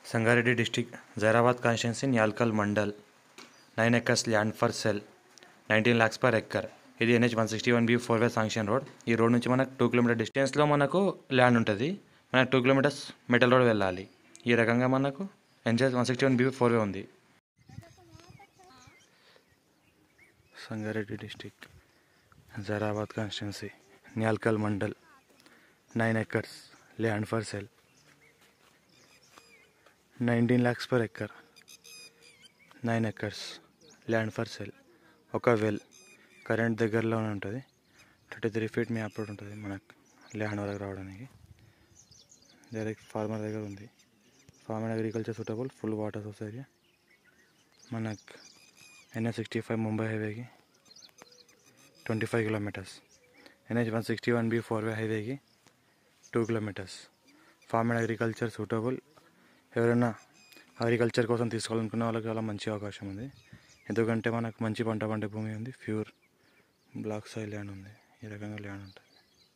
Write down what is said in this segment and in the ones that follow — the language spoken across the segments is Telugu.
Sangareddy district Zaheerabad constituency Nyalkal mandal nine acres land for sale nineteen lakhs per acre ఇది NH one sixty one B four way sanction road ఈ రోడ్ నుంచి మనకు టూ కిలోమీటర్ డిస్టెన్స్లో మనకు ల్యాండ్ ఉంటుంది మనకు టూ కిలోమీటర్స్ మెటల్ రోడ్ వెళ్ళాలి ఈ రకంగా మనకు NH one sixty one B four way ఉంది Sangareddy district Zaheerabad constituency Nyalkal mandal nine acres land for sale nineteen lakhs per acre nine acres land for sale ఒక వెల్ కరెంట్ దగ్గరలోనే ఉంటుంది థర్టీ త్రీ ఫీట్ మీ అప్పుడు ఉంటుంది మనకు ల్యాండ్ వరకు రావడానికి డైరెక్ట్ ఫార్మర్ దగ్గర ఉంది farm and agriculture suitable full water source మనకు ఎన్హెచ్ సిక్స్టీ ఫైవ్ ముంబై హైవేకి twenty five kilometres NH one sixty one B four way హైవేకి two kilometres farm and agriculture suitable ఎవరైనా అగ్రికల్చర్ కోసం తీసుకోవాలనుకున్న వాళ్ళకి చాలా మంచి అవకాశం ఉంది ఎందుకంటే మనకు మంచి పంట పండే భూమి ఉంది ప్యూర్ బ్లాక్ సాయిల్ ల్యాండ్ ఉంది ఈ రకంగా ల్యాండ్ ఉంటుంది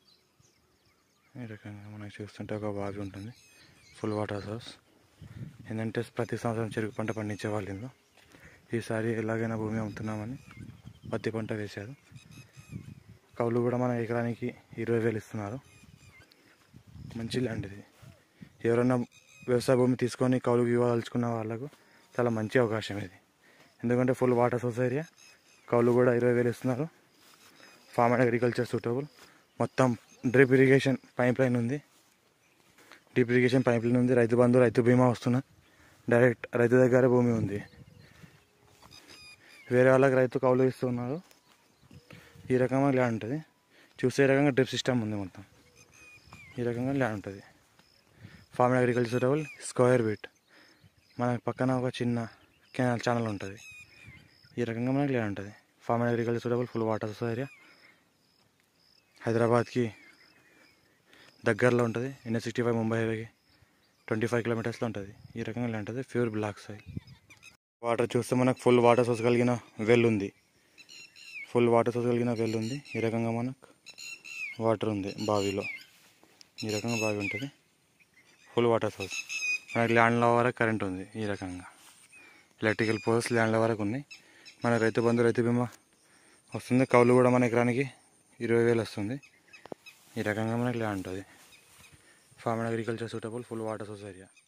ఈ రకంగా మనకు చూస్తుంటే ఒక బావి ఉంటుంది ఫుల్ వాటర్ సోర్స్ ఏంటంటే ప్రతి సంవత్సరం చెరుకు పంట పండించే వాళ్ళు ఇందులో ఈసారి ఎలాగైనా భూమి అమ్ముతున్నామని పత్తి పంట వేశారు కౌలు కూడా మన ఎకరానికి ఇరవై వేలు ఇస్తున్నారు మంచి ల్యాండ్ ఇది ఎవరైనా వ్యవసాయ భూమి తీసుకొని కౌలుకి ఇవ్వదలుచుకున్న వాళ్ళకు చాలా మంచి అవకాశం ఇది ఎందుకంటే ఫుల్ వాటర్ సోర్స్ ఏరియా కౌలు కూడా ఇరవై వేలు ఇస్తున్నారు ఫార్మ్ అండ్ అగ్రికల్చర్ సూటబుల్ మొత్తం డ్రిప్ ఇరిగేషన్ పైప్ లైన్ ఉంది డ్రిప్ ఇరిగేషన్ పైప్ లైన్ ఉంది రైతు బంధు రైతు బీమా వస్తున్నా డైరెక్ట్ రైతు దగ్గర భూమి ఉంది వేరే వాళ్ళకి రైతు కౌలు ఇస్తున్నారు ఈ రకంగా ల్యాండ్ ఉంటుంది చూసే రకంగా డ్రిప్ సిస్టమ్ ఉంది మొత్తం ఈ రకంగా ల్యాండ్ ఉంటుంది farm and agriculture suitable square feet మన పక్కన ఒక చిన్న కెనాల్ ఛానల్ ఉంటుంది ఈ రకంగా మనకి ల్యాండ్ ఉంటుంది farm and agriculture suitable full water source area హైదరాబాద్కి దగ్గరలో ఉంటుంది ఎన్ఎస్ సిక్స్టీ ఫైవ్ ముంబై హైవేకి ట్వంటీ ఫైవ్ కిలోమీటర్స్లో ఉంటుంది ఈ రకంగా ల్యాండ్ ఉంటుంది ప్యూర్ బ్లాక్ సాయిల్ వాటర్ చూస్తే మనకు ఫుల్ వాటర్ సోర్స్ కలిగిన వెల్ ఉంది ఫుల్ వాటర్ సోర్స్ కలిగిన వెల్ ఉంది ఈ రకంగా మనకు వాటర్ ఉంది బావిలో ఈ రకంగా బావి ఉంటుంది ఫుల్ వాటర్ సోర్స్ మనకి ల్యాండ్ల వరకు కరెంట్ ఉంది ఈ రకంగా ఎలక్ట్రికల్ పోల్స్ ల్యాండ్ల వరకు ఉన్నాయి మన రైతు బంధు రైతు బీమా వస్తుంది కౌలు కూడా మన ఎకరానికి ఇరవై వేలు వస్తుంది ఈ రకంగా మనకి ల్యాండ్ ఉంటుంది farm and agriculture suitable full water source area